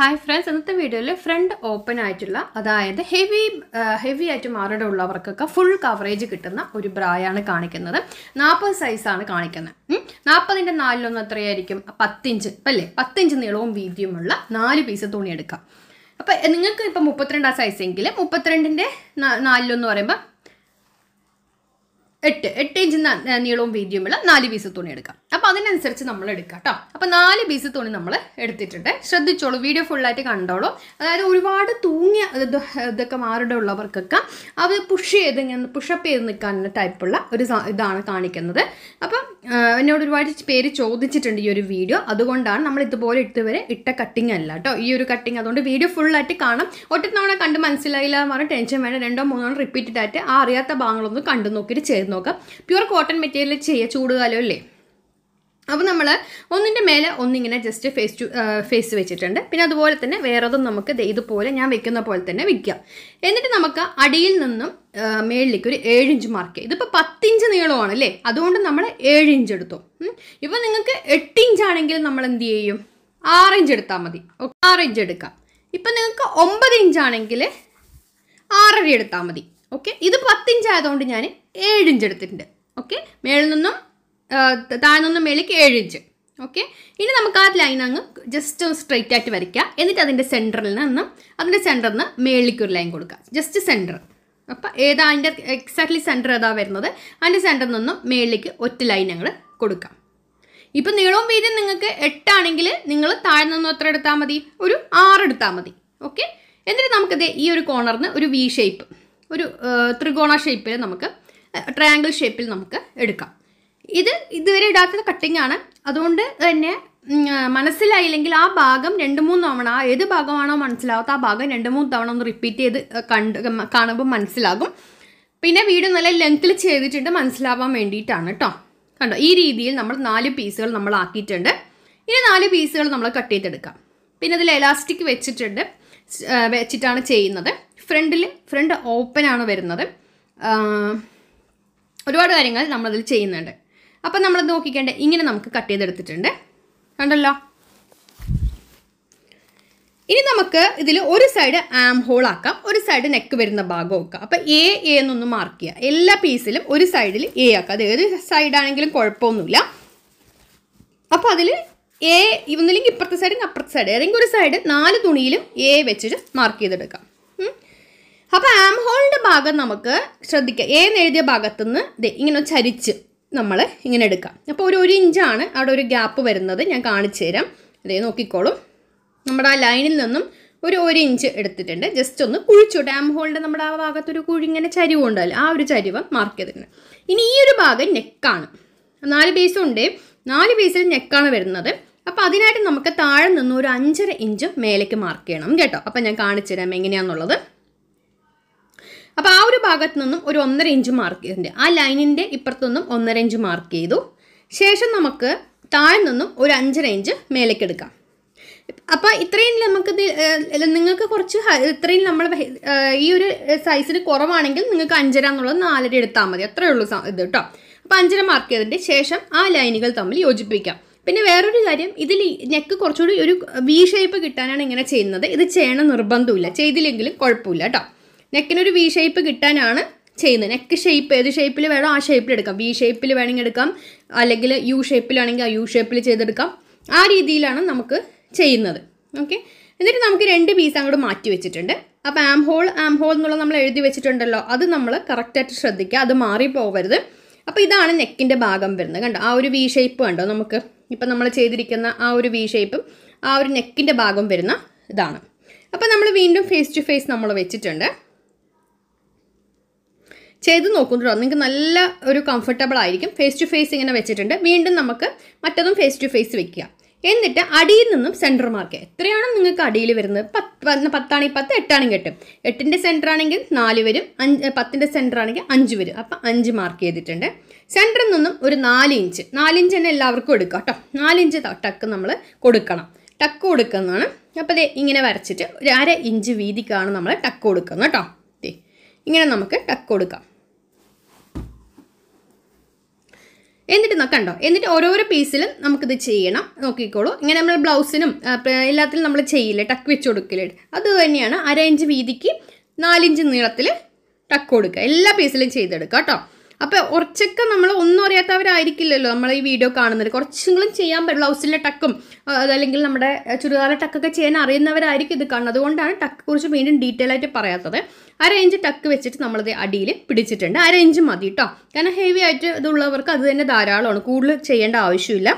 Hi friends ഇന്നത്തെ വീഡിയോയിൽ front open ആയിട്ടുള്ള അതായത് ഹെവി ഹെവി ആയിട്ട് മാറിടെ ഉള്ളവർക്കൊക്കെ ഫുൾ കവറേജ് കിട്ടുന്ന ഒരു ബ്രായാണ് കാണിക്കുന്നത് നാൽപ്പത് സൈസാണ് കാണിക്കുന്നത് നാൽപ്പതിൻ്റെ നാലിലൊന്ന് എത്രയായിരിക്കും പത്തിഞ്ച് ഇപ്പം അല്ലേ പത്തിഞ്ച് നീളവും വീതിയുമുള്ള നാല് പീസ് തുണി എടുക്കാം അപ്പം നിങ്ങൾക്ക് ഇപ്പം മുപ്പത്തിരണ്ടാം സൈസെങ്കിൽ മുപ്പത്തിരണ്ടിൻ്റെ നാലിലൊന്ന് പറയുമ്പോൾ എട്ട് എട്ട് ഇഞ്ച് ന- നീളവും വീതിയുമുള്ള നാല് പീസ് തുണി എടുക്കാം അപ്പം അതിനനുസരിച്ച് നമ്മൾ എടുക്കാം കേട്ടോ അപ്പം നാല് പീസ് തുണി നമ്മൾ എടുത്തിട്ടുണ്ട് ശ്രദ്ധിച്ചോളൂ വീഡിയോ ഫുള്ളായിട്ട് കണ്ടോളൂ അതായത് ഒരുപാട് തൂങ്ങിയ ഇത് ഇതൊക്കെ മാറിടെ ഉള്ളവർക്കൊക്കെ അത് പുഷ് ചെയ്ത് ഇങ്ങനെ പുഷപ്പ് ചെയ്ത് നിൽക്കാൻ ടൈപ്പുള്ള ഒരു സ- ഇതാണ് കാണിക്കുന്നത് അപ്പം ആ, എന്നോട് ഒരുപാട് പേര് ചോദിച്ചിട്ടുണ്ട് ഈ ഒരു വീഡിയോ അതുകൊണ്ടാണ് നമ്മൾ ഇതുപോലെ ഇതുവരെ ഇട്ട കട്ടിങ് അല്ല കേട്ടോ ഈ ഒരു കട്ടിങ് അതുകൊണ്ട് വീഡിയോ ഫുള്ളായിട്ട് കാണാം ഒറ്റ തവണ കണ്ട് മനസ്സിലായില്ല എന്ന് പറഞ്ഞാൽ ടെൻഷൻ വേണ്ട രണ്ടോ മൂന്നോ റിപ്പീറ്റഡ് ആയിട്ട് ആ അറിയാത്ത ഭാഗങ്ങളൊന്ന് കണ്ടു നോക്കിയിട്ട് ചെയ്ത് നോക്കാം പ്യുവർ കോട്ടൺ മെറ്റീരിയൽ ചെയ്യുക ചൂടുകാലം അല്ലേ അപ്പോൾ നമ്മൾ ഒന്നിൻ്റെ മേലെ ഒന്നിങ്ങനെ ജസ്റ്റ് ഫേസ് ടു ഫേസ് വെച്ചിട്ടുണ്ട് പിന്നെ അതുപോലെ തന്നെ വേറെതും നമുക്ക് ദേ ഇതുപോലെ ഞാൻ വെക്കുന്ന പോലെ തന്നെ വെക്കാം എന്നിട്ട് നമുക്ക് അടിയിൽ നിന്നും ആ, മേളിലേക്ക് ഒരു ഏഴ് ഇഞ്ച് മാർക്ക് ചെയ്യാം ഇതിപ്പോൾ പത്തിഞ്ച് നീളമാണ് അല്ലേ അതുകൊണ്ട് നമ്മൾ ഏഴ് ഇഞ്ച് എടുത്തു ഇപ്പോൾ നിങ്ങൾക്ക് എട്ട് ഇഞ്ച് ആണെങ്കിൽ നമ്മൾ എന്ത് ചെയ്യും ആറ് ഇഞ്ച് എടുത്താൽ മതി ഓ- ആറ് ഇഞ്ച് എടുക്കാം ഇപ്പം നിങ്ങൾക്ക് ഒമ്പത് ഇഞ്ച് ആണെങ്കിൽ ആറര എടുത്താൽ മതി ഓക്കെ ഇത് പത്തിഞ്ച് ആയതുകൊണ്ട് ഞാൻ ഏഴ് ഇഞ്ച് എടുത്തിട്ടുണ്ട് ഓക്കെ മേളിൽ നിന്നും ആ, താഴെ നിന്നും മേലേക്ക് ഏഴ് ഇഞ്ച് ഓക്കെ ഇനി നമുക്ക് ആ ലൈൻ അങ്ങ് ജസ്റ്റ് സ്ട്രെയിറ്റ് ആയിട്ട് വരയ്ക്കുക എന്നിട്ട് അതിൻ്റെ സെൻറ്ററിൽ നിന്നും അതിൻ്റെ സെൻറ്ററിൽ നിന്ന് മേളിലേക്ക് ഒരു ലൈൻ കൊടുക്കുക ജസ്റ്റ് സെൻറ്റർ അപ്പം ഏതാ അതിൻ്റെ എക്സാക്ട്ലി സെൻറ്റർ ഏതാ വരുന്നത് അതിൻ്റെ സെൻറ്ററിൽ നിന്നും മേളിലേക്ക് ഒറ്റ ലൈൻ ഞങ്ങൾ കൊടുക്കാം ഇപ്പം നീളവും വീതിയും നിങ്ങൾക്ക് എട്ടാണെങ്കിൽ നിങ്ങൾ താഴെ നിന്നും എത്ര എടുത്താൽ മതി ഒരു ആറ് എടുത്താൽ മതി ഓക്കെ എന്നിട്ട് നമുക്കത് ഈ ഒരു കോർണറിന് ഒരു വി ഷേപ്പ് ഒരു ആ, ത്രികോണ ഷേപ്പിൽ നമുക്ക് ട്രയാങ്കിൾ ഷേപ്പിൽ നമുക്ക് എടുക്കാം ഇത് ഇതുവരെ ഇടാത്ത കട്ടിംഗ് ആണ് അതുകൊണ്ട് തന്നെ ഉം, ആ, മനസ്സിലായില്ലെങ്കിൽ ആ ഭാഗം രണ്ട് മൂന്ന് തവണ ആ ഏത് ഭാഗമാണോ മനസ്സിലാവാത്ത ആ ഭാഗം രണ്ട് മൂന്ന് തവണ ഒന്ന് റിപ്പീറ്റ് ചെയ്ത് ആ, കണ്ട് കാണുമ്പോൾ മനസ്സിലാകും പിന്നെ വീഡിയോ നല്ല ലെങ്ത്തിൽ ചെയ്തിട്ടുണ്ട് മനസ്സിലാവാൻ വേണ്ടിയിട്ടാണ് കേട്ടോ കണ്ടോ ഈ രീതിയിൽ നമ്മൾ നാല് പീസുകൾ നമ്മൾ ആക്കിയിട്ടുണ്ട് ഇനി നാല് പീസുകൾ നമ്മൾ കട്ട് ചെയ്തെടുക്കാം പിന്നെ ഇതിൽ എലാസ്റ്റിക് വെച്ചിട്ടുണ്ട് സ്- ആ, വെച്ചിട്ടാണ് ചെയ്യുന്നത് ഫ്രണ്ടിൽ ഫ്രണ്ട് ഓപ്പൺ ആണ് വരുന്നത് ആ, ഒരുപാട് കാര്യങ്ങൾ നമ്മളതിൽ ചെയ്യുന്നുണ്ട് അപ്പം നമ്മൾ നോക്കിക്കേണ്ട ഇങ്ങനെ നമുക്ക് കട്ട് ചെയ്തെടുത്തിട്ടുണ്ട് കണ്ടല്ലോ ഇനി നമുക്ക് ഇതിൽ ഒരു സൈഡ് ആം ഹോൾ ആക്കാം ഒരു സൈഡ് നെക്ക് വരുന്ന ഭാഗം ആക്കാം അപ്പം എ എ എന്നൊന്ന് മാർക്ക് ചെയ്യുക എല്ലാ പീസിലും ഒരു സൈഡിൽ എ ആക്കാം അത് ഏത് സൈഡാണെങ്കിലും കുഴപ്പമൊന്നുമില്ല അപ്പോൾ അതിൽ എ ഒന്നില്ലെങ്കിൽ ഇപ്പുറത്തെ സൈഡ് അപ്പുറത്തെ സൈഡ് ഏതെങ്കിലും ഒരു സൈഡ് നാല് തുണിയിലും എ വെച്ചിട്ട് മാർക്ക് ചെയ്തെടുക്കാം ഉം. അപ്പോൾ ആം ഹോളിൻ്റെ ഭാഗം നമുക്ക് ശ്രദ്ധിക്കാം എ എന്ന് എഴുതിയ ഭാഗത്തുനിന്ന് ദേ ഇങ്ങനെ ചരിച്ച് നമ്മൾ ഇങ്ങനെ എടുക്കാം അപ്പോൾ ഒരു ഒരു ഇഞ്ചാണ് അവിടെ ഒരു ഗ്യാപ്പ് വരുന്നത് ഞാൻ കാണിച്ചു തരാം അതേ നോക്കിക്കോളും നമ്മുടെ ആ ലൈനിൽ നിന്നും ഒരു ഒരു ഇഞ്ച് എടുത്തിട്ടുണ്ട് ജസ്റ്റ് ഒന്ന് കുഴിച്ചു ഡാം ഹോളിൻ്റെ നമ്മുടെ ആ ഭാഗത്തൊരു കുഴി ഇങ്ങനെ ചരിവ് ഉണ്ടല്ലോ ആ ഒരു ചരിവ് മാർക്ക് ചെയ്തിട്ടുണ്ട് ഇനി ഈ ഒരു ഭാഗം നെക്കാണ് നാല് പീസും ഉണ്ട് നാല് പീസിൽ നെക്കാണ് വരുന്നത് അപ്പോൾ അതിനായിട്ട് നമുക്ക് താഴെ നിന്ന് ഒരു അഞ്ചര ഇഞ്ച് മേലേക്ക് മാർക്ക് ചെയ്യണം കേട്ടോ അപ്പം ഞാൻ കാണിച്ചു തരാം എങ്ങനെയാണെന്നുള്ളത് അപ്പോൾ ആ ഒരു ഭാഗത്ത് നിന്നും ഒരു ഒന്നര ഇഞ്ച് മാർക്ക് ചെയ്തിട്ടുണ്ട് ആ ലൈനിൻ്റെ ഇപ്പുറത്തുനിന്നും ഒന്നര ഇഞ്ച് മാർക്ക് ചെയ്തു ശേഷം നമുക്ക് താഴെ നിന്നും ഒരു അഞ്ചര ഇഞ്ച് മേലേക്ക് എടുക്കാം അപ്പോൾ ഇത്രയും നമുക്ക് ഇത്, ഏഹ്, നിങ്ങൾക്ക് കുറച്ച് ഹ- ഇത്രയും നമ്മൾ ഏഹ്, ഈ ഒരു സൈസിന് കുറവാണെങ്കിൽ നിങ്ങൾക്ക് അഞ്ചര എന്നുള്ളത് നാലര എടുത്താൽ മതി അത്രേ ഉള്ളൂ സ- ഇത് കേട്ടോ അപ്പോൾ അഞ്ചര മാർക്ക് ചെയ്തതിൻ്റെ ശേഷം ആ ലൈനുകൾ തമ്മിൽ യോജിപ്പിക്കാം പിന്നെ വേറൊരു കാര്യം ഇതിൽ നെക്ക് കുറച്ചുകൂടി ഒരു വി ഷേപ്പ് കിട്ടാനാണ് ഇങ്ങനെ ചെയ്യുന്നത് ഇത് ചെയ്യണം നിർബന്ധമില്ല ചെയ്തില്ലെങ്കിലും കുഴപ്പമില്ല കേട്ടോ നെക്കിനൊരു വി ഷേപ്പ് കിട്ടാനാണ് ചെയ്യുന്നത് നെക്ക് ഷേപ്പ് ഏത് ഷേപ്പിൽ വേണോ ആ ഷേപ്പിൽ എടുക്കാം വി ഷേപ്പിൽ വേണമെങ്കിൽ എടുക്കാം അല്ലെങ്കിൽ യു ഷേപ്പിലാണെങ്കിൽ ആ യു ഷേപ്പിൽ ചെയ്തെടുക്കാം ആ രീതിയിലാണ് നമുക്ക് ചെയ്യുന്നത് ഓക്കെ എന്നിട്ട് നമുക്ക് രണ്ട് പീസ് അങ്ങോട്ട് മാറ്റി വെച്ചിട്ടുണ്ട് അപ്പോൾ ആം ഹോൾ ആം ഹോൾ എന്നുള്ളത് നമ്മൾ എഴുതി വെച്ചിട്ടുണ്ടല്ലോ അത് നമ്മൾ കറക്റ്റായിട്ട് ശ്രദ്ധിക്കുക അത് മാറി പോകരുത് അപ്പോൾ ഇതാണ് നെക്കിൻ്റെ ഭാഗം വരുന്നത് കണ്ടോ ആ ഒരു വി ഷേപ്പ് കണ്ടോ നമുക്ക് ഇപ്പം നമ്മൾ ചെയ്തിരിക്കുന്ന ആ ഒരു വി ഷേപ്പും ആ ഒരു നെക്കിൻ്റെ ഭാഗം വരുന്ന ഇതാണ് അപ്പോൾ നമ്മൾ വീണ്ടും ഫേസ് ടു ഫേസ് നമ്മൾ വെച്ചിട്ടുണ്ട് ചെയ്ത് നോക്കുന്നുണ്ടോ നിങ്ങൾക്ക് നല്ല ഒരു കംഫർട്ടബിൾ ആയിരിക്കും ഫേസ് ടു ഫേസ് ഇങ്ങനെ വെച്ചിട്ടുണ്ട് വീണ്ടും നമുക്ക് മറ്റതും ഫേസ് ടു ഫേസ് വെക്കുക എന്നിട്ട് അടിയിൽ നിന്നും സെൻറ്റർ മാർക്ക് ചെയ്യുക എത്രയാണോ നിങ്ങൾക്ക് അടിയിൽ വരുന്നത് പത്ത് വന്ന പത്താണെങ്കിൽ പത്ത് എട്ടാണെങ്കിൽ എട്ട് എട്ടിൻ്റെ സെൻറ്റർ ആണെങ്കിൽ നാല് വരും അഞ്ച് പത്തിൻ്റെ സെൻറ്റർ ആണെങ്കിൽ അഞ്ച് വരും അപ്പം അഞ്ച് മാർക്ക് ചെയ്തിട്ടുണ്ട് സെൻറ്ററിൽ നിന്നും ഒരു നാല് ഇഞ്ച് നാല് ഇഞ്ച് തന്നെ എല്ലാവർക്കും എടുക്കാം കേട്ടോ നാല് ഇഞ്ച് ടക്ക് നമ്മൾ കൊടുക്കണം ടക്ക് കൊടുക്കുന്നതാണ് അപ്പോൾ ദേ ഇങ്ങനെ വരച്ചിട്ട് ഒരു അര ഇഞ്ച് വീതിക്കാണ് നമ്മൾ ടക്ക് കൊടുക്കുന്നത് കേട്ടോ ദേ ഇങ്ങനെ നമുക്ക് ടക്ക് കൊടുക്കാം എന്നിട്ട് ന- കണ്ടോ എന്നിട്ട് ഓരോരോ പീസിലും നമുക്കിത് ചെയ്യണം നോക്കിക്കോളൂ ഇങ്ങനെ നമ്മൾ ബ്ലൗസിനും ആ, പ- എല്ലാത്തിലും നമ്മൾ ചെയ്യില്ലേ ടക്ക് വെച്ച് കൊടുക്കില്ലേ അത് തന്നെയാണ് അര ഇഞ്ച് വീതിക്ക് നാലിഞ്ച് നീളത്തിൽ ടക്ക് കൊടുക്കുക എല്ലാ പീസിലും ചെയ്തെടുക്കുക കേട്ടോ അപ്പോൾ കുറച്ചൊക്കെ നമ്മൾ ഒന്നും അറിയാത്തവരായിരിക്കില്ലല്ലോ നമ്മൾ ഈ വീഡിയോ കാണുന്നത് കുറച്ചെങ്കിലും ചെയ്യാൻ പറ്റും ബ്ലൗസിലെ ടക്കും ആ, അതല്ലെങ്കിൽ നമ്മുടെ ആ, ചുരിദാറിലെ ടക്കൊക്കെ ചെയ്യാൻ അറിയുന്നവരായിരിക്കും ഇത് കാണുന്നത് അതുകൊണ്ടാണ് ടക്ക് കുറിച്ച് വീണ്ടും ഡീറ്റെയിൽ ആയിട്ട് പറയാത്തത് അര ഇഞ്ച് ടക്ക് വെച്ചിട്ട് നമ്മളിത് അടിയിൽ പിടിച്ചിട്ടുണ്ട് അര ഇഞ്ച് മതി കേട്ടോ കാരണം ഹെവി ആയിട്ട് ഇതുള്ളവർക്ക് അത് തന്നെ ധാരാളമാണ് കൂടുതൽ ചെയ്യേണ്ട ആവശ്യമില്ല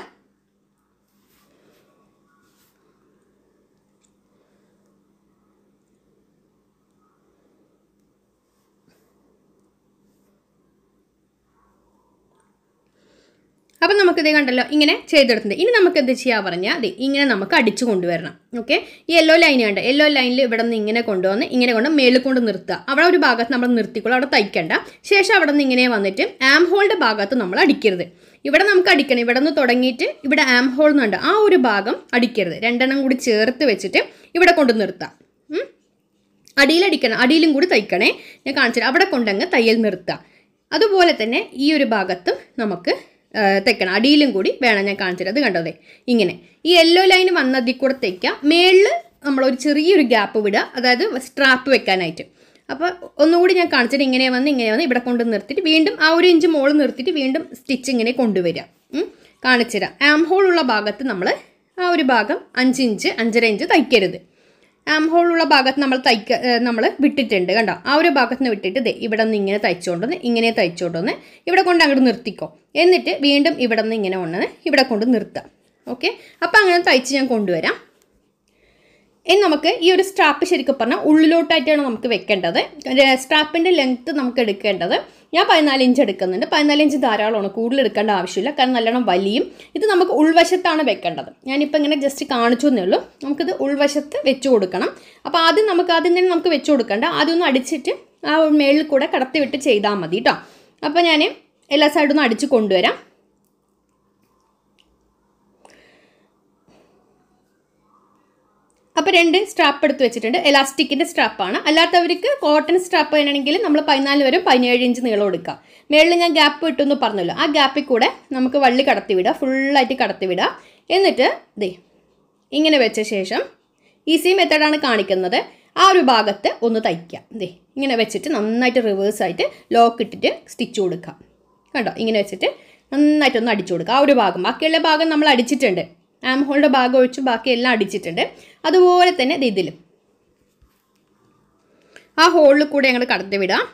അപ്പം നമുക്കിത് കണ്ടല്ലോ ഇങ്ങനെ ചെയ്തെടുത്തിട്ടുണ്ട് ഇനി നമുക്ക് എന്ത് ചെയ്യാൻ പറഞ്ഞാൽ അതെ ഇങ്ങനെ നമുക്ക് അടിച്ചു കൊണ്ടുവരണം ഓക്കെ ഈ യെല്ലോ ലൈൻ കണ്ട യെല്ലോ ലൈനിൽ ഇവിടെ നിന്ന് ഇങ്ങനെ കൊണ്ടുവന്ന് ഇങ്ങനെ കൊണ്ട് മേളിൽ കൊണ്ട് നിർത്തുക അവിടെ ഒരു ഭാഗത്ത് നമ്മൾ നിർത്തിക്കോളൂ അവിടെ തയ്ക്കണ്ട ശേഷം അവിടെ നിന്ന് ഇങ്ങനെ വന്നിട്ട് ആം ഹോളിൻ്റെ ഭാഗത്ത് നമ്മൾ അടിക്കരുത് ഇവിടെ നമുക്ക് അടിക്കണം ഇവിടെ നിന്ന് തുടങ്ങിയിട്ട് ഇവിടെ ആം ഹോൾ എന്നുണ്ട് ആ ഒരു ഭാഗം അടിക്കരുത് രണ്ടെണ്ണം കൂടി ചേർത്ത് വെച്ചിട്ട് ഇവിടെ കൊണ്ട് നിർത്താം ഉം. അടിയിലടിക്കണം അടിയിലും കൂടി തയ്ക്കണേ ഞാൻ കാണിച്ചിട്ട് അവിടെ കൊണ്ടങ്ങ് തയ്യൽ നിർത്തുക അതുപോലെ തന്നെ ഈ ഒരു ഭാഗത്തും നമുക്ക് ആ, തെക്കണം അടിയിലും കൂടി വേണം ഞാൻ കാണിച്ചിട്ട് അത് കണ്ടോ ദേ ഇങ്ങനെ ഈ യെല്ലോ ലൈൻ വന്നതിൽ കൂടെ തയ്ക്കാം മേളിൽ നമ്മളൊരു ചെറിയൊരു ഗ്യാപ്പ് വിടുക അതായത് സ്ട്രാപ്പ് വെക്കാനായിട്ട് അപ്പോൾ ഒന്നുകൂടി ഞാൻ കാണിച്ചിട്ട് ഇങ്ങനെ വന്ന് ഇങ്ങനെ വന്ന് ഇവിടെ കൊണ്ട് നിർത്തിയിട്ട് വീണ്ടും ആ ഒരു ഇഞ്ച് മോള് നിർത്തിയിട്ട് വീണ്ടും സ്റ്റിച്ച് ഇങ്ങനെ കൊണ്ടുവരിക ഉം. കാണിച്ചുതരാം ആം ഹോൾ ഉള്ള ഭാഗത്ത് നമ്മൾ ആ ഒരു ഭാഗം അഞ്ച് ഇഞ്ച് അഞ്ചര ഇഞ്ച് തയ്ക്കരുത് ആം ഹോളുള്ള ഭാഗത്ത് നമ്മൾ തയ്ക്ക നമ്മൾ വിട്ടിട്ടുണ്ട് കണ്ടോ ആ ഒരു ഭാഗത്ത് നിന്ന് വിട്ടിട്ട് ദേ ഇവിടെ നിന്ന് ഇങ്ങനെ തയ്ച്ചുകൊണ്ടുവന്ന് ഇങ്ങനെ തയ്ച്ചുകൊണ്ടുവന്ന് ഇവിടെ കൊണ്ട് അങ്ങോട്ട് നിർത്തിക്കോ എന്നിട്ട് വീണ്ടും ഇവിടെ നിന്ന് ഇങ്ങനെ കൊണ്ടുവന്ന് ഇവിടെ കൊണ്ട് നിർത്താം ഓക്കെ അപ്പോൾ അങ്ങനെ തയ്ച്ച് ഞാൻ കൊണ്ടുവരാം ഇനി നമുക്ക് ഈ ഒരു സ്ട്രാപ്പ് ശരിക്കും പറഞ്ഞാൽ ഉള്ളിലോട്ടായിട്ടാണ് നമുക്ക് വെക്കേണ്ടത് സ്ട്രാപ്പിൻ്റെ ലെങ്ത്ത് നമുക്ക് എടുക്കേണ്ടത് ഞാൻ പതിനാല് ഇഞ്ച് എടുക്കുന്നുണ്ട് പതിനാല് ഇഞ്ച് ധാരാളമാണ് കൂടുതൽ എടുക്കേണ്ട ആവശ്യമില്ല കാരണം നല്ലോണം വലിയും ഇത് നമുക്ക് ഉൾവശത്താണ് വെക്കേണ്ടത് ഞാനിപ്പോൾ ഇങ്ങനെ ജസ്റ്റ് കാണിച്ചു എന്നേ ഉള്ളൂ നമുക്കിത് ഉൾവശത്ത് വെച്ച് കൊടുക്കണം അപ്പോൾ ആദ്യം നമുക്ക് ആദ്യം തന്നെ നമുക്ക് വെച്ച് കൊടുക്കണ്ട ആദ്യം ഒന്ന് അടിച്ചിട്ട് ആ മേളിൽ കൂടെ കടത്തി വിട്ട് ചെയ്താൽ മതി കേട്ടോ അപ്പോൾ ഞാൻ എല്ലാ സൈഡും ഒന്ന് അടിച്ച് കൊണ്ടുവരാം അപ്പോൾ രണ്ട് സ്ട്രാപ്പ് എടുത്ത് വെച്ചിട്ടുണ്ട് എലാസ്റ്റിക്കിൻ്റെ സ്ട്രാപ്പാണ് അല്ലാത്തവർക്ക് കോട്ടൺ സ്ട്രാപ്പ് വേണമെങ്കിൽ നമ്മൾ പതിനാല് വരെ പതിനേഴ് ഇഞ്ച് നീളം എടുക്കുക മേളിൽ ഞാൻ ഗ്യാപ്പ് ഇട്ടെന്ന് പറഞ്ഞല്ലോ ആ ഗ്യാപ്പിൽ കൂടെ നമുക്ക് വള്ളി കടത്തി വിടുക ഫുള്ളായിട്ട് കടത്തി വിടുക എന്നിട്ട് ദേ ഇങ്ങനെ വെച്ച ശേഷം ഈസി മെത്തേഡാണ് കാണിക്കുന്നത് ആ ഒരു ഭാഗത്ത് ഒന്ന് തയ്ക്കുക ദേ ഇങ്ങനെ വെച്ചിട്ട് നന്നായിട്ട് റിവേഴ്സ് ആയിട്ട് ലോക്ക് ഇട്ടിട്ട് സ്റ്റിച്ച് കൊടുക്കുക കണ്ടോ ഇങ്ങനെ വെച്ചിട്ട് നന്നായിട്ടൊന്ന് അടിച്ചു കൊടുക്കുക ആ ഒരു ഭാഗം ബാക്കിയുള്ള ഭാഗം നമ്മൾ അടിച്ചിട്ടുണ്ട് ആം ഹോളിൻ്റെ ഭാഗം ഒഴിച്ച് ബാക്കി എല്ലാം അടിച്ചിട്ടുണ്ട് അതുപോലെ തന്നെ ദേ ഇതിലും ആ ഹോളിൽ കൂടെ ഞങ്ങൾ കടത്തി വിടാം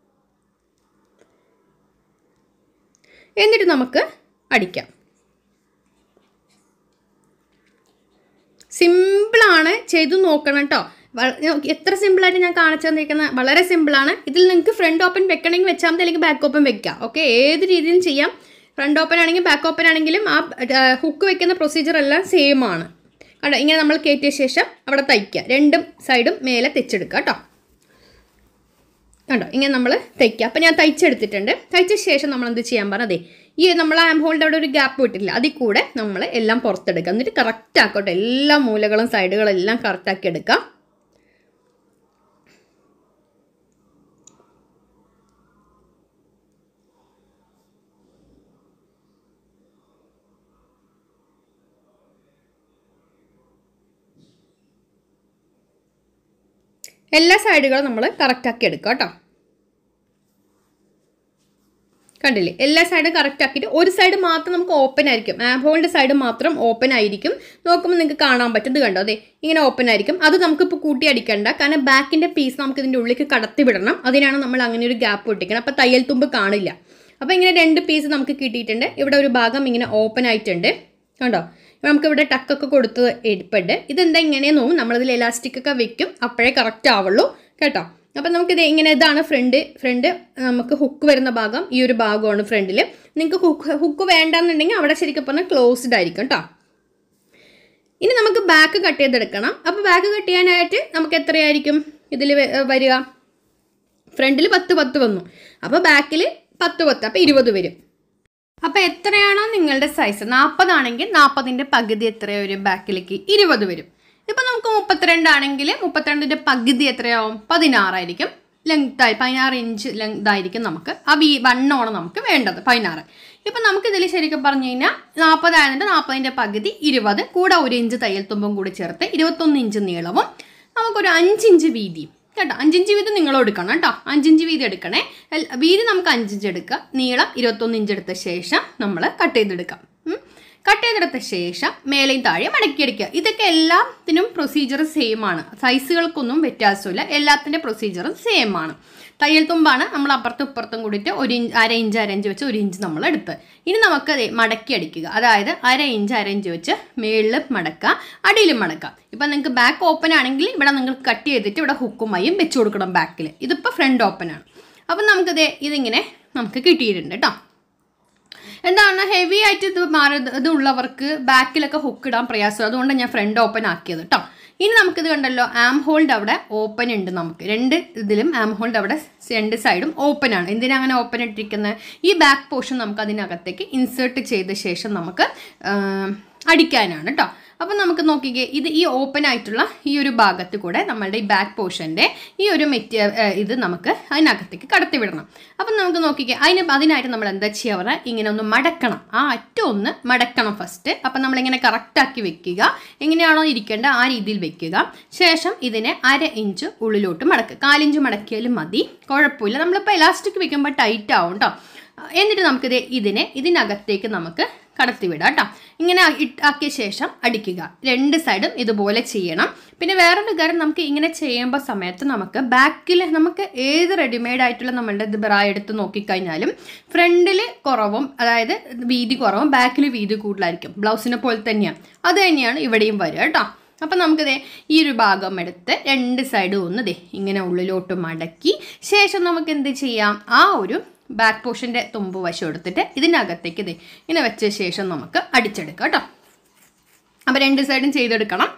എന്നിട്ട് നമുക്ക് അടിക്കാം സിമ്പിളാണ് ചെയ്തു നോക്കണം കേട്ടോ എത്ര സിമ്പിളായിട്ട് ഞാൻ കാണിച്ചു തന്നിരിക്കുന്നത് വളരെ സിമ്പിളാണ് ഇതിൽ നിങ്ങൾക്ക് ഫ്രണ്ട് ഓപ്പൺ വെക്കണമെങ്കിൽ വെച്ചാൽ മതി അല്ലെങ്കിൽ ബാക്ക് ഓപ്പൺ വെക്കാം ഓക്കെ ഏത് രീതിയിലും ചെയ്യാം ഫ്രണ്ട് ഓപ്പൺ ആണെങ്കിൽ ബാക്ക് ഓപ്പൺ ആണെങ്കിലും ആ ഹുക്ക് വെക്കുന്ന പ്രൊസീജിയർ എല്ലാം സെയിം ആണ് കണ്ടോ ഇങ്ങനെ നമ്മൾ കയറ്റിയ ശേഷം അവിടെ തയ്ക്കുക രണ്ടും സൈഡും മേലെ തെച്ചെടുക്കുക കേട്ടോ കണ്ടോ ഇങ്ങനെ നമ്മൾ തയ്ക്കുക അപ്പം ഞാൻ തയ്ച്ചെടുത്തിട്ടുണ്ട് തയ്ച്ച ശേഷം നമ്മൾ എന്ത് ചെയ്യാൻ പറഞ്ഞതേ ഈ നമ്മൾ ആം ഹോളിൻ്റെ അവിടെ ഒരു ഗ്യാപ്പ് വിട്ടില്ല അതിൽ കൂടെ നമ്മൾ എല്ലാം പുറത്തെടുക്കുക എന്നിട്ട് കറക്റ്റ് ആക്കട്ടെ എല്ലാ മൂലകളും സൈഡുകളും എല്ലാം കറക്റ്റാക്കി എടുക്കുക എല്ലാ സൈഡുകളും നമ്മൾ കറക്റ്റാക്കി എടുക്കുക കേട്ടോ കണ്ടില്ലേ എല്ലാ സൈഡും കറക്റ്റ് ആക്കിയിട്ട് ഒരു സൈഡ് മാത്രം നമുക്ക് ഓപ്പൺ ആയിരിക്കും ആംഹോളിൻ്റെ സൈഡ് മാത്രം ഓപ്പൺ ആയിരിക്കും നോക്കുമ്പോൾ നിങ്ങൾക്ക് കാണാൻ പറ്റും ഇത് കണ്ടോ അതെ ഇങ്ങനെ ഓപ്പൺ ആയിരിക്കും അത് നമുക്കിപ്പോൾ കൂട്ടി അടിക്കണ്ട കാരണം ബാക്കിൻ്റെ പീസ് നമുക്ക് ഇതിൻ്റെ ഉള്ളിലേക്ക് കടത്തി വിടണം അതിനാണ് നമ്മൾ അങ്ങനെ ഒരു ഗ്യാപ്പ് ഇട്ടിക്കണം അപ്പോൾ തയ്യൽ തുമ്പ് കാണില്ല അപ്പോൾ ഇങ്ങനെ രണ്ട് പീസ് നമുക്ക് കിട്ടിയിട്ടുണ്ട് ഇവിടെ ഒരു ഭാഗം ഇങ്ങനെ ഓപ്പൺ ആയിട്ടുണ്ട് കണ്ടോ നമുക്ക് ഇവിടെ ടക്കൊക്കെ കൊടുത്ത് എടുപ്പുണ്ട് ഇതെന്താ ഇങ്ങനെയെന്ന് തോന്നും നമ്മളിതിൽ എലാസ്റ്റിക് ഒക്കെ വെക്കും അപ്പോഴേ കറക്റ്റ് ആവുള്ളൂ കേട്ടോ അപ്പം നമുക്കിത് ഇങ്ങനെ ഇതാണ് ഫ്രണ്ട് ഫ്രണ്ട് നമുക്ക് ഹുക്ക് വരുന്ന ഭാഗം ഈ ഒരു ഭാഗമാണ് ഫ്രണ്ടിൽ നിങ്ങൾക്ക് ഹുക്ക് ഹുക്ക് വേണ്ടെന്നുണ്ടെങ്കിൽ അവിടെ ശരിക്കും പറഞ്ഞാൽ ക്ലോസ്ഡ് ആയിരിക്കും കേട്ടോ ഇനി നമുക്ക് ബാക്ക് കട്ട് ചെയ്തെടുക്കണം അപ്പോൾ ബാക്ക് കട്ട് ചെയ്യാനായിട്ട് നമുക്ക് എത്രയായിരിക്കും ഇതിൽ വരിക ഫ്രണ്ടിൽ പത്ത് പത്ത് വന്നു അപ്പോൾ ബാക്കിൽ പത്ത് പത്ത് അപ്പോൾ ഇരുപത് വരും അപ്പോൾ എത്രയാണോ നിങ്ങളുടെ സൈസ് നാൽപ്പതാണെങ്കിൽ നാൽപ്പതിൻ്റെ പകുതി എത്രയോ വരും ബാക്കിലേക്ക് ഇരുപത് വരും ഇപ്പം നമുക്ക് മുപ്പത്തിരണ്ടാണെങ്കിൽ മുപ്പത്തിരണ്ടിൻ്റെ പകുതി എത്രയാവും പതിനാറായിരിക്കും ലെങ്ത് ആയി പതിനാറ് ഇഞ്ച് ലെങ്ത് ആയിരിക്കും നമുക്ക് ആ ബി വണ്ണമാണ് നമുക്ക് വേണ്ടത് പതിനാറ് ഇപ്പം നമുക്കിതിൽ ശരിക്കും പറഞ്ഞു കഴിഞ്ഞാൽ നാൽപ്പതായതിൻ്റെ നാൽപ്പതിൻ്റെ പകുതി ഇരുപത് കൂടെ ഒരു ഇഞ്ച് തയ്യൽ തുമ്പും കൂടി ചേർത്ത് ഇരുപത്തൊന്ന് ഇഞ്ച് നീളവും നമുക്കൊരു അഞ്ചിഞ്ച് വീതിയും കേട്ടോ അഞ്ചിഞ്ച് വീതി നിങ്ങൾ എടുക്കണം കേട്ടോ അഞ്ചിഞ്ച് വീതി എടുക്കണേ എൽ- വീതി നമുക്ക് അഞ്ചിഞ്ച് എടുക്കുക നീളം ഇരുപത്തൊന്ന് ഇഞ്ച് എടുത്ത ശേഷം നമ്മൾ കട്ട് ചെയ്തെടുക്കാം ഉം. കട്ട് ചെയ്തെടുത്ത ശേഷം മേലെയും താഴെയും മടക്കിയെടുക്കുക ഇതൊക്കെ എല്ലാത്തിനും പ്രൊസീജിയർ സെയിം ആണ് സൈസുകൾക്കൊന്നും വ്യത്യാസമില്ല എല്ലാത്തിൻ്റെ പ്രൊസീജിയറും സെയിം ആണ് തയ്യൽ തുമ്പാണ് നമ്മൾ അപ്പുറത്തും ഇപ്പുറത്തും കൂടിയിട്ട് ഒരു ഇഞ്ച് അര ഇഞ്ച് അര ഇഞ്ച് വെച്ച് ഒരു ഇഞ്ച് നമ്മൾ എടുത്ത് ഇനി നമുക്ക് ദേ മടക്കി അടിക്കുക അതായത് അര ഇഞ്ച് അര ഇഞ്ച് വെച്ച് മേളിൽ മടക്കുക അടിയിലും മടക്കുക ഇപ്പം നിങ്ങൾക്ക് ബാക്ക് ഓപ്പൺ ആണെങ്കിൽ ഇവിടെ നിങ്ങൾ കട്ട് ചെയ്തിട്ട് ഇവിടെ ഹുക്കുമായും വെച്ച് കൊടുക്കണം ബാക്കിൽ ഇതിപ്പോൾ ഫ്രണ്ട് ഓപ്പൺ ആണ് അപ്പം നമുക്കിത് ഇതിങ്ങനെ നമുക്ക് കിട്ടിയിട്ടുണ്ട് കേട്ടോ എന്താണ് ഹെവി ആയിട്ട് ഇത് മാറി ഇത് ഉള്ളവർക്ക് ബാക്കിലൊക്കെ ഹുക്ക് ഇടാൻ പ്രയാസം അതുകൊണ്ട് ഞാൻ ഫ്രണ്ട് ഓപ്പൺ ആക്കിയത് കേട്ടോ ഇനി നമുക്കിത് കണ്ടല്ലോ ആം ഹോൾഡ് അവിടെ ഓപ്പൺ ഉണ്ട് നമുക്ക് രണ്ട് ഇതിലും ആം ഹോൾഡ് അവിടെ രണ്ട് സൈഡും ഓപ്പൺ ആണ് എന്തിനാ അങ്ങനെ ഓപ്പൺ ഇട്ടിരിക്കുന്നത് ഈ ബാക്ക് പോർഷൻ നമുക്ക് അതിനകത്തേക്ക് ഇൻസേർട്ട് ചെയ്ത ശേഷം നമുക്ക് ആ, അടിക്കാനാണ് കേട്ടോ അപ്പം നമുക്ക് നോക്കിക്കേ ഇത് ഈ ഓപ്പൺ ആയിട്ടുള്ള ഈ ഒരു ഭാഗത്ത് കൂടെ നമ്മളുടെ ഈ ബാക്ക് പോർഷൻ്റെ ഈ ഒരു മെറ്റീരിയ ഇത് നമുക്ക് അതിനകത്തേക്ക് കടത്തി വിടണം അപ്പം നമുക്ക് നോക്കിക്കേ അതിന് അതിനായിട്ട് നമ്മൾ എന്താ ചെയ്യുക പറഞ്ഞാൽ ഇങ്ങനെ ഒന്ന് മടക്കണം ആ അറ്റം ഒന്ന് മടക്കണം ഫസ്റ്റ് അപ്പം നമ്മളിങ്ങനെ കറക്റ്റാക്കി വെക്കുക എങ്ങനെയാണോ ഇരിക്കേണ്ടത് ആ രീതിയിൽ വെക്കുക ശേഷം ഇതിനെ അര ഇഞ്ച് ഉള്ളിലോട്ട് മടക്കുക കാലിഞ്ച് മടക്കിയാലും മതി കുഴപ്പമില്ല നമ്മളിപ്പോൾ എലാസ്റ്റിക് വെക്കുമ്പോൾ ടൈറ്റ് ആവും കേട്ടോ എന്നിട്ട് നമുക്കിത് ഇതിനെ ഇതിനകത്തേക്ക് നമുക്ക് കടത്തിവിടാം കേട്ടോ ഇങ്ങനെ ഇട്ട് ആക്കിയ ശേഷം അടിക്കുക രണ്ട് സൈഡും ഇതുപോലെ ചെയ്യണം പിന്നെ വേറൊരു കാര്യം നമുക്ക് ഇങ്ങനെ ചെയ്യുമ്പോൾ സമയത്ത് നമുക്ക് ബാക്കിൽ നമുക്ക് ഏത് റെഡിമെയ്ഡ് ആയിട്ടുള്ള നമ്മളുടെ ഇത് ബ്രാ എടുത്ത് നോക്കിക്കഴിഞ്ഞാലും ഫ്രണ്ടിൽ കുറവും അതായത് വീതി കുറവും ബാക്കിൽ വീതി കൂടുതലായിരിക്കും ബ്ലൗസിനെ പോലെ തന്നെയാണ് അത് തന്നെയാണ് ഇവിടെയും വരിക കേട്ടോ അപ്പം നമുക്കിതേ ഈ ഒരു ഭാഗം എടുത്ത് രണ്ട് സൈഡും ഒന്ന് ദേ ഇങ്ങനെ ഉള്ളിലോട്ട് മടക്കി ശേഷം നമുക്ക് എന്ത് ചെയ്യാം ആ ഒരു ബാക്ക് പോർഷൻ്റെ തുമ്പ് വശം എടുത്തിട്ട് ഇതിനകത്തേക്ക് ദേ ഇങ്ങനെ വെച്ച ശേഷം നമുക്ക് അടിച്ചെടുക്കാം കേട്ടോ അപ്പം രണ്ട് സൈഡും ചെയ്തെടുക്കണം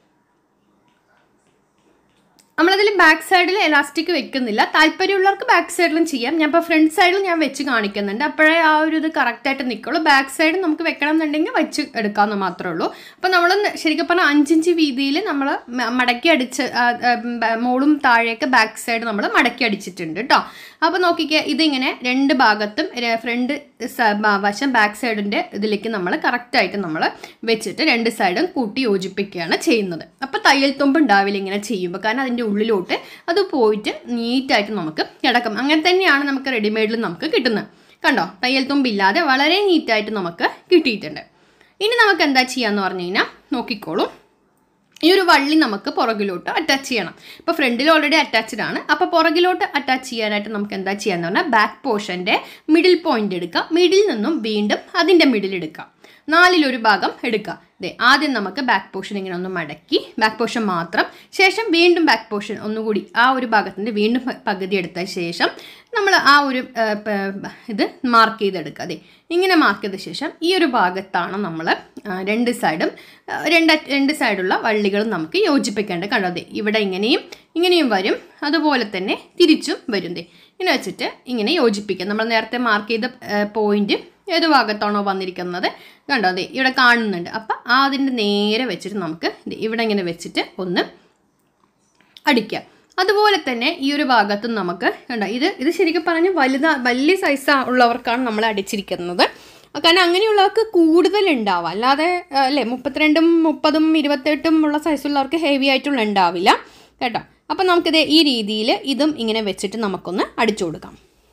നമ്മളതിൽ ബാക്ക് സൈഡിൽ എലാസ്റ്റിക് വെക്കുന്നില്ല താല്പര്യമുള്ളവർക്ക് ബാക്ക് സൈഡിലും ചെയ്യാം ഞാൻ ഇപ്പോൾ ഫ്രണ്ട് സൈഡിൽ ഞാൻ വെച്ച് കാണിക്കുന്നുണ്ട് അപ്പോഴേ ആ ഒരു ഇത് കറക്റ്റായിട്ട് നിൽക്കുള്ളൂ ബാക്ക് സൈഡ് നമുക്ക് വെക്കണം എന്നുണ്ടെങ്കിൽ വെച്ച് എടുക്കാമെന്ന് മാത്രമേ ഉള്ളൂ അപ്പോൾ നമ്മൾ ശരിക്കും പറഞ്ഞാൽ അഞ്ചിഞ്ച് വീതിയിൽ നമ്മൾ മടക്കി അടിച്ച് ആ, ആ, ബ- മോളും താഴേക്ക് ബാക്ക് സൈഡ് നമ്മൾ മടക്കി അടിച്ചിട്ടുണ്ട് കേട്ടോ അപ്പോൾ നോക്കിക്കുക ഇതിങ്ങനെ രണ്ട് ഭാഗത്തും ഫ്രണ്ട് വശം ബാക്ക് സൈഡിൻ്റെ ഇതിലേക്ക് നമ്മൾ കറക്റ്റായിട്ട് നമ്മൾ വെച്ചിട്ട് രണ്ട് സൈഡും കൂട്ടി യോജിപ്പിക്കുകയാണ് ചെയ്യുന്നത് അപ്പോൾ തയ്യൽ തുമ്പ് ഉണ്ടാവില്ല ഇങ്ങനെ ചെയ്യുമ്പോൾ കാരണം അതിൻ്റെ ഉള്ളിലോട്ട് അത് പോയിട്ട് നീറ്റായിട്ട് നമുക്ക് കിടക്കും അങ്ങനെ തന്നെയാണ് നമുക്ക് റെഡിമെയ്ഡിൽ നമുക്ക് കിട്ടുന്നത് കണ്ടോ തയ്യൽ തുമ്പില്ലാതെ വളരെ നീറ്റായിട്ട് നമുക്ക് കിട്ടിയിട്ടുണ്ട് ഇനി നമുക്ക് എന്താ ചെയ്യാന്ന് പറഞ്ഞു കഴിഞ്ഞാൽ നോക്കിക്കോളൂ ഈ ഒരു വള്ളി നമുക്ക് പുറകിലോട്ട് അറ്റാച്ച് ചെയ്യണം ഇപ്പോൾ ഫ്രണ്ടിൽ ഓൾറെഡി അറ്റാച്ച്ഡ് ആണ് അപ്പോൾ പുറകിലോട്ട് അറ്റാച്ച് ചെയ്യാനായിട്ട് നമുക്ക് എന്താ ചെയ്യാന്ന് പറഞ്ഞാൽ ബാക്ക് പോർഷൻ്റെ മിഡിൽ പോയിന്റ് എടുക്കുക മിഡിൽ നിന്നും വീണ്ടും അതിൻ്റെ മിഡിൽ എടുക്കുക നാലിലൊരു ഭാഗം എടുക്കുക ദേ ആദ്യം നമുക്ക് ബാക്ക് പോർഷൻ ഇങ്ങനെ ഒന്ന് മടക്കി ബാക്ക് പോർഷൻ മാത്രം ശേഷം വീണ്ടും ബാക്ക് പോർഷൻ ഒന്നുകൂടി ആ ഒരു ഭാഗത്തിൻ്റെ വീണ്ടും പ- പകുതി എടുത്ത ശേഷം നമ്മൾ ആ ഒരു ആ, പ- ഇത് മാർക്ക് ചെയ്തെടുക്കുക അതെ ഇങ്ങനെ മാർക്ക് ചെയ്ത ശേഷം ഈ ഒരു ഭാഗത്താണ് നമ്മൾ രണ്ട് സൈഡും ആ, രണ്ട് അറ്റ- രണ്ട് സൈഡുള്ള വള്ളികളും നമുക്ക് യോജിപ്പിക്കേണ്ടത് കണ്ടോ അതെ ഇവിടെ ഇങ്ങനെയും ഇങ്ങനെയും വരും അതുപോലെ തന്നെ തിരിച്ചും വരും ദേ ഇങ്ങനെ വെച്ചിട്ട് ഇങ്ങനെ യോജിപ്പിക്കുക നമ്മൾ നേരത്തെ മാർക്ക് ചെയ്ത പോയിന്റ് ഏത് ഭാഗത്താണോ വന്നിരിക്കുന്നത് കണ്ടോ അതെ ഇവിടെ കാണുന്നുണ്ട് അപ്പം ആ അതിൻ്റെ നേരെ വെച്ചിട്ട് നമുക്ക് ദേ ഇവിടെ ഇങ്ങനെ വെച്ചിട്ട് ഒന്ന് അടിക്കുക അതുപോലെ തന്നെ ഈ ഒരു ഭാഗത്തും നമുക്ക് കണ്ടോ ഇത് ഇത് ശരിക്കും പറഞ്ഞാൽ വലുതാ വലിയ സൈസ് ഉള്ളവർക്കാണ് നമ്മൾ അടിച്ചിരിക്കുന്നത് കാരണം അങ്ങനെയുള്ളവർക്ക് കൂടുതൽ ഉണ്ടാവും അല്ലാതെ ആ, അല്ലേ മുപ്പത്തിരണ്ടും മുപ്പതും ഇരുപത്തെട്ടും ഉള്ള സൈസുള്ളവർക്ക് ഹെവി ആയിട്ടുള്ള ഉണ്ടാവില്ല കേട്ടോ അപ്പം നമുക്കിത് ഈ രീതിയിൽ ഇതും ഇങ്ങനെ വെച്ചിട്ട് നമുക്കൊന്ന് അടിച്ചു കൊടുക്കാം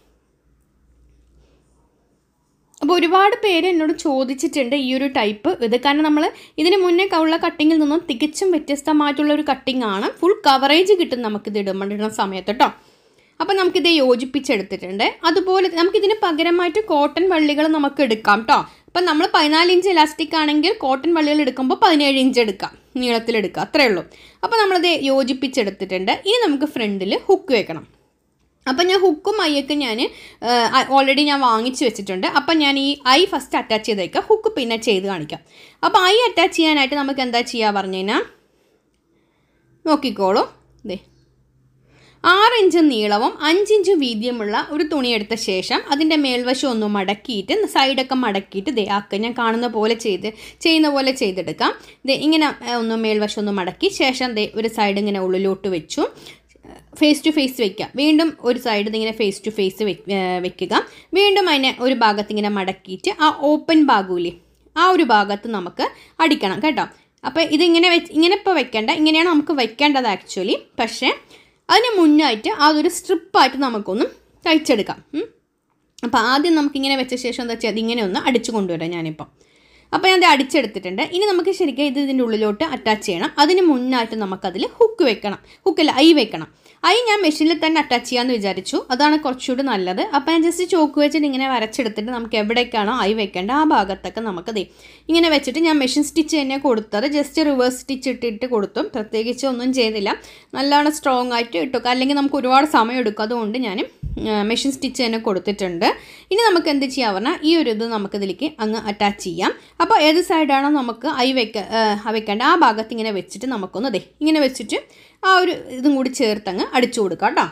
അപ്പോൾ ഒരുപാട് പേര് എന്നോട് ചോദിച്ചിട്ടുണ്ട് ഈ ഒരു ടൈപ്പ് ഇത് കാരണം നമ്മൾ ഇതിന് മുന്നേ ഉള്ള കട്ടിങ്ങിൽ നിന്നും തികച്ചും വ്യത്യസ്തമായിട്ടുള്ള ഒരു കട്ടിംഗ് ആണ് ഫുൾ കവറേജ് കിട്ടും നമുക്കിത് ഇടുമ്പോൾ ഇടുന്ന സമയത്ത് കേട്ടോ അപ്പോൾ നമുക്കിത് യോജിപ്പിച്ചെടുത്തിട്ടുണ്ട് അതുപോലെ നമുക്കിതിന് പകരമായിട്ട് കോട്ടൺ വള്ളികൾ നമുക്ക് എടുക്കാം കേട്ടോ അപ്പം നമ്മൾ പതിനാല് ഇഞ്ച് ഇലാസ്റ്റിക് ആണെങ്കിൽ കോട്ടൺ വള്ളികൾ എടുക്കുമ്പോൾ പതിനേഴ് ഇഞ്ച് എടുക്കാം നീളത്തിലെടുക്കുക അത്രേ ഉള്ളൂ അപ്പോൾ നമ്മളിത് യോജിപ്പിച്ചെടുത്തിട്ടുണ്ട് ഇനി നമുക്ക് ഫ്രണ്ടിൽ ഹുക്ക് വെക്കണം അപ്പം ഞാൻ ഹുക്കും ഐയൊക്കെ ഞാൻ ഓൾറെഡി ഞാൻ വാങ്ങിച്ചു വെച്ചിട്ടുണ്ട് അപ്പം ഞാൻ ഈ ഐ ഫസ്റ്റ് അറ്റാച്ച് ചെയ്തേക്കാം ഹുക്ക് പിന്നെ ചെയ്ത് കാണിക്കാം അപ്പോൾ ഐ അറ്റാച്ച് ചെയ്യാനായിട്ട് നമുക്ക് എന്താ ചെയ്യുക പറഞ്ഞു കഴിഞ്ഞാൽ നോക്കിക്കോളൂ ദേ ആറ് ഇഞ്ച് നീളവും അഞ്ചിഞ്ച് വീതിയുമുള്ള ഒരു തുണി എടുത്ത ശേഷം അതിൻ്റെ മേൽവശം ഒന്ന് മടക്കിയിട്ട് സൈഡൊക്കെ മടക്കിയിട്ട് ദേ ആക്കുക ഞാൻ കാണുന്ന പോലെ ചെയ്ത് ചെയ്യുന്ന പോലെ ചെയ്തെടുക്കാം ദേ ഇങ്ങനെ ഏ, ഒന്ന് മേൽവശം ഒന്ന് മടക്കി ശേഷം ദേ ഒരു സൈഡ് ഇങ്ങനെ ഉള്ളിലോട്ട് വെച്ചു ഫേസ് ടു ഫേസ് വെക്കുക വീണ്ടും ഒരു സൈഡ് ഇങ്ങനെ ഫേസ് ടു ഫേസ് വെക്കുക വീണ്ടും അതിനെ ഒരു ഭാഗത്ത് ഇങ്ങനെ മടക്കിയിട്ട് ആ ഓപ്പൺ ഭാഗമില്ലേ ആ ഒരു ഭാഗത്ത് നമുക്ക് അടിക്കണം കേട്ടോ അപ്പോൾ ഇതിങ്ങനെ വെച്ച് ഇങ്ങനെ ഇപ്പോൾ വെക്കേണ്ട ഇങ്ങനെയാണ് നമുക്ക് വെക്കേണ്ടത് ആക്ച്വലി പക്ഷേ അതിന് മുന്നായിട്ട് അതൊരു സ്ട്രിപ്പായിട്ട് നമുക്കൊന്ന് തയ്ച്ചെടുക്കാം ഉം. അപ്പോൾ ആദ്യം നമുക്കിങ്ങനെ വെച്ച ശേഷം എന്താ വെച്ചാൽ അതിങ്ങനെ ഒന്ന് അടിച്ചു കൊണ്ടുവരാം ഞാനിപ്പം അപ്പോൾ ഞാൻ ഇത് അടിച്ചെടുത്തിട്ടുണ്ട് ഇനി നമുക്ക് ശരിക്കും ഇത് ഇതിൻ്റെ ഉള്ളിലോട്ട് അറ്റാച്ച് ചെയ്യണം അതിന് മുന്നായിട്ട് നമുക്കതിൽ ഹുക്ക് വെക്കണം ഹുക്കല്ല ഐ വെക്കണം ഐ ഞാൻ മെഷീനിൽ തന്നെ അറ്റാച്ച് ചെയ്യാമെന്ന് വിചാരിച്ചു അതാണ് കുറച്ചുകൂടി നല്ലത് അപ്പോൾ ഞാൻ ജസ്റ്റ് ചോക്ക് വെച്ചിട്ട് ഇങ്ങനെ വരച്ചെടുത്തിട്ട് നമുക്ക് എവിടേക്കാണോ ഐ വെക്കേണ്ട ആ ഭാഗത്തൊക്കെ നമുക്ക് ദേ ഇങ്ങനെ വെച്ചിട്ട് ഞാൻ മെഷീൻ സ്റ്റിച്ച് തന്നെ കൊടുത്തത് ജസ്റ്റ് റിവേഴ്സ് സ്റ്റിച്ച് ഇട്ടിട്ട് കൊടുത്തു പ്രത്യേകിച്ച് ഒന്നും ചെയ്തില്ല നല്ലോണം സ്ട്രോങ് ആയിട്ട് ഇട്ടു അല്ലെങ്കിൽ നമുക്ക് ഒരുപാട് സമയം എടുക്കും അതുകൊണ്ട് ഞാൻ മെഷീൻ സ്റ്റിച്ച് തന്നെ കൊടുത്തിട്ടുണ്ട് ഇനി നമുക്ക് എന്ത് ചെയ്യാൻ പറഞ്ഞാൽ ഈ ഒരു ഇത് നമുക്കിതിലേക്ക് അങ്ങ് അറ്റാച്ച് ചെയ്യാം അപ്പോൾ ഏത് സൈഡാണോ നമുക്ക് ഐ വെക്ക ആ വെക്കേണ്ട ആ ഭാഗത്ത് ഇങ്ങനെ വെച്ചിട്ട് നമുക്കൊന്ന് ദേ ഇങ്ങനെ വെച്ചിട്ട് ആ ഒരു ഇതും കൂടി ചേർത്തങ്ങ് അടിച്ചു കൊടുക്കാം കേട്ടോ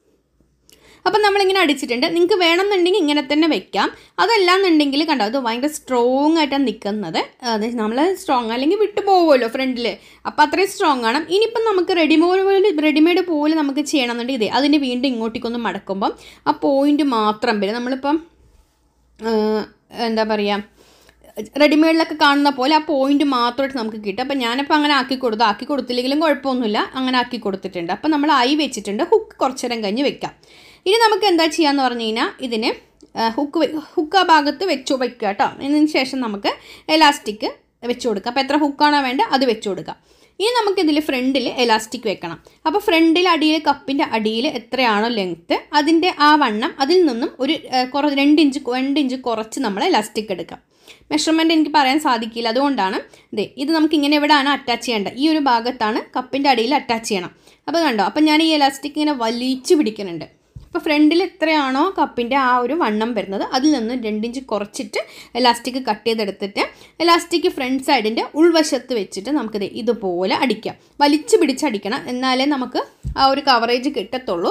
അപ്പം നമ്മളിങ്ങനെ അടിച്ചിട്ടുണ്ട് നിങ്ങൾക്ക് വേണമെന്നുണ്ടെങ്കിൽ ഇങ്ങനെ തന്നെ വെക്കാം അതല്ലാന്നുണ്ടെങ്കിൽ കണ്ടോ അത് ഭയങ്കര സ്ട്രോങ് ആയിട്ടാണ് നിൽക്കുന്നത് അത് നമ്മൾ സ്ട്രോങ് അല്ലെങ്കിൽ വിട്ടു പോകുമല്ലോ ഫ്രണ്ടിൽ അപ്പോൾ അത്രയും സ്ട്രോങ് ആണ് ഇനിയിപ്പം നമുക്ക് റെഡിമേഡ് പോലെ റെഡിമെയ്ഡ് പോലെ നമുക്ക് ചെയ്യണമെന്നുണ്ടെങ്കിൽ ഇതേ അതിന് വീണ്ടും ഇങ്ങോട്ടേക്കൊന്ന് മടക്കുമ്പം ആ പോയിന്റ് മാത്രം വരും നമ്മളിപ്പം ആ, എന്താ പറയുക റെഡിമെയ്ഡിലൊക്കെ കാണുന്ന പോലെ ആ പോയിന്റ് മാത്രമായിട്ട് നമുക്ക് കിട്ടും അപ്പം ഞാനിപ്പോൾ അങ്ങനെ ആക്കി കൊടുത്തു ആക്കി കൊടുത്തില്ലെങ്കിലും കുഴപ്പമൊന്നുമില്ല അങ്ങനെ ആക്കി കൊടുത്തിട്ടുണ്ട് അപ്പം നമ്മൾ ഐ വെച്ചിട്ടുണ്ട് ഹുക്ക് കുറച്ച് നേരം കഴിഞ്ഞ് വെക്കാം ഇനി നമുക്ക് എന്താ ചെയ്യാന്ന് പറഞ്ഞു കഴിഞ്ഞാൽ ഇതിന് ഹുക്ക് ഹുക്ക് ആ ഭാഗത്ത് വെച്ചു വെക്കുക കേട്ടോ ഇതിന് ശേഷം നമുക്ക് എലാസ്റ്റിക് വെച്ച് കൊടുക്കാം അപ്പോൾ എത്ര ഹുക്കാണോ വേണ്ട അത് വെച്ച് കൊടുക്കാം ഇനി നമുക്കിതിൽ ഫ്രണ്ടിൽ എലാസ്റ്റിക് വെക്കണം അപ്പോൾ ഫ്രണ്ടിൽ അടിയിൽ കപ്പിൻ്റെ അടിയിൽ എത്രയാണോ ലെങ്ത്ത് അതിൻ്റെ ആ വണ്ണം അതിൽ നിന്നും ഒരു ഏഹ്, കുറ രണ്ട് ഇഞ്ച് രണ്ട് ഇഞ്ച് കുറച്ച് നമ്മൾ എലാസ്റ്റിക് എടുക്കാം മെഷർമെൻറ്റ് എനിക്ക് പറയാൻ സാധിക്കില്ല അതുകൊണ്ടാണ് ഇതേ ഇത് നമുക്ക് ഇങ്ങനെ എവിടെയാണ് അറ്റാച്ച് ചെയ്യേണ്ടത് ഈ ഒരു ഭാഗത്താണ് കപ്പിൻ്റെ അടിയിൽ അറ്റാച്ച് ചെയ്യണം അപ്പോൾ കണ്ടോ അപ്പോൾ ഞാൻ ഈ എലാസ്റ്റിക് ഇങ്ങനെ വലിച്ചു പിടിക്കുന്നുണ്ട് അപ്പോൾ ഫ്രണ്ടിൽ എത്രയാണോ കപ്പിൻ്റെ ആ ഒരു വണ്ണം വരുന്നത് അതിൽ നിന്ന് രണ്ടിഞ്ച് കുറച്ചിട്ട് എലാസ്റ്റിക് കട്ട് ചെയ്തെടുത്തിട്ട് എലാസ്റ്റിക് ഫ്രണ്ട് സൈഡിൻ്റെ ഉൾവശത്ത് വെച്ചിട്ട് നമുക്കിത് ഇതുപോലെ അടിക്കാം വലിച്ചു പിടിച്ചടിക്കണം എന്നാലേ നമുക്ക് ആ ഒരു കവറേജ് കിട്ടത്തുള്ളൂ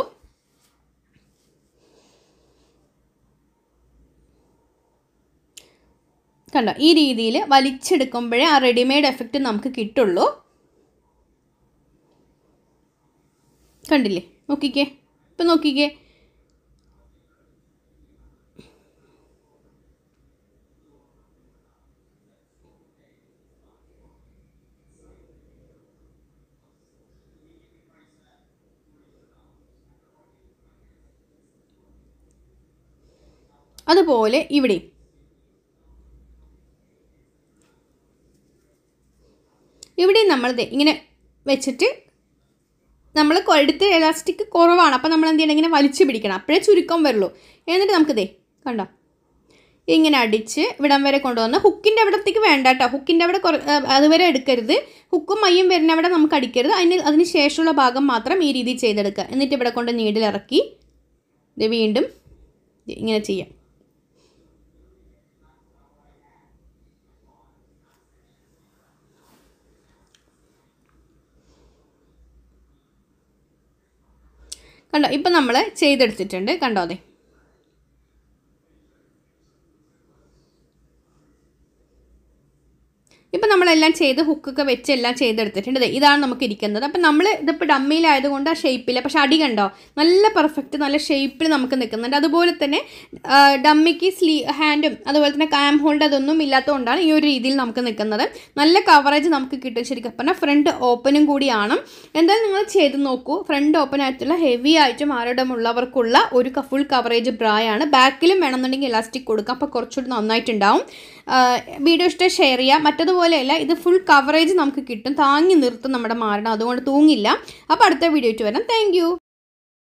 കണ്ടോ ഈ രീതിയിൽ വലിച്ചെടുക്കുമ്പോഴേ ആ റെഡിമെയ്ഡ് എഫക്റ്റ് നമുക്ക് കിട്ടുള്ളൂ കണ്ടില്ലേ നോക്കിക്കേ ഇപ്പം നോക്കിക്കേ അതുപോലെ ഇവിടെ ഇവിടെ നമ്മൾ ദേ ഇങ്ങനെ വെച്ചിട്ട് നമ്മൾ എടുത്ത് എലാസ്റ്റിക് കുറവാണ് അപ്പോൾ നമ്മൾ എന്ത് ചെയ്യണം ഇങ്ങനെ വലിച്ചു പിടിക്കണം അപ്പോഴേ ചുരുക്കം വരുള്ളൂ എന്നിട്ട് നമുക്ക് ദേ കണ്ടോ ഇങ്ങനെ അടിച്ച് ഇവിടം വരെ കൊണ്ടുവന്ന് ഹുക്കിൻ്റെ അവിടത്തേക്ക് വേണ്ട കേട്ടോ ഹുക്കിൻ്റെ അവിടെ കുറ ആ, അതുവരെ എടുക്കരുത് ഹുക്കും മയ്യും വരുന്ന അവിടെ നമുക്ക് അടിക്കരുത് അതിന് അതിന് ശേഷമുള്ള ഭാഗം മാത്രം ഈ രീതിയിൽ ചെയ്തെടുക്കുക എന്നിട്ട് ഇവിടെ കൊണ്ട് നീഡിലിറക്കി ഇത് വീണ്ടും ദേ ഇങ്ങനെ ചെയ്യാം കണ്ടോ ഇപ്പം നമ്മൾ ചെയ്തെടുത്തിട്ടുണ്ട് കണ്ടോ അതെ ഇപ്പം നമ്മളെല്ലാം ചെയ്ത് ഹുക്കൊക്കെ വെച്ച് എല്ലാം ചെയ്തെടുത്തിട്ടുണ്ട് ദേ ഇതാണ് നമുക്ക് ഇരിക്കുന്നത് അപ്പം നമ്മൾ ഇതിപ്പോൾ ഡമ്മിയിലായതുകൊണ്ട് ആ ഷേപ്പില്ല പക്ഷെ അടി കണ്ടോ നല്ല പെർഫെക്റ്റ് നല്ല ഷേപ്പിൽ നമുക്ക് നിൽക്കുന്നുണ്ട് അതുപോലെ തന്നെ ആ, ഡമ്മിക്ക് സ്ലീ ഹാൻഡും അതുപോലെ തന്നെ കാം ഹോൾഡ് അതൊന്നും ഇല്ലാത്തതുകൊണ്ടാണ് ഈ ഒരു രീതിയിൽ നമുക്ക് നിൽക്കുന്നത് നല്ല കവറേജ് നമുക്ക് കിട്ടും ശരിക്കും പറഞ്ഞാൽ ഫ്രണ്ട് ഓപ്പനും കൂടിയാണ് എന്തായാലും നിങ്ങൾ ചെയ്ത് നോക്കൂ ഫ്രണ്ട് ഓപ്പൺ ആയിട്ടുള്ള ഹെവി ആയിട്ടും ആരോടമുള്ളവർക്കുള്ള ഒരു ഫുൾ കവറേജ് ബ്രായാണ് ബാക്കിലും വേണമെന്നുണ്ടെങ്കിൽ ഇലാസ്റ്റിക് കൊടുക്കാം അപ്പോൾ കുറച്ചുകൂടി നന്നായിട്ടുണ്ടാവും വീഡിയോ ഇഷ്ടം ഷെയർ ചെയ്യുക മറ്റതുപോലെയല്ല ഇത് ഫുൾ കവറേജ് നമുക്ക് കിട്ടും താങ്ങി നിർത്തും നമ്മുടെ മാറണം അതുകൊണ്ട് തൂങ്ങില്ല അപ്പോൾ അടുത്ത വീഡിയോ ആയിട്ട് വരാം താങ്ക്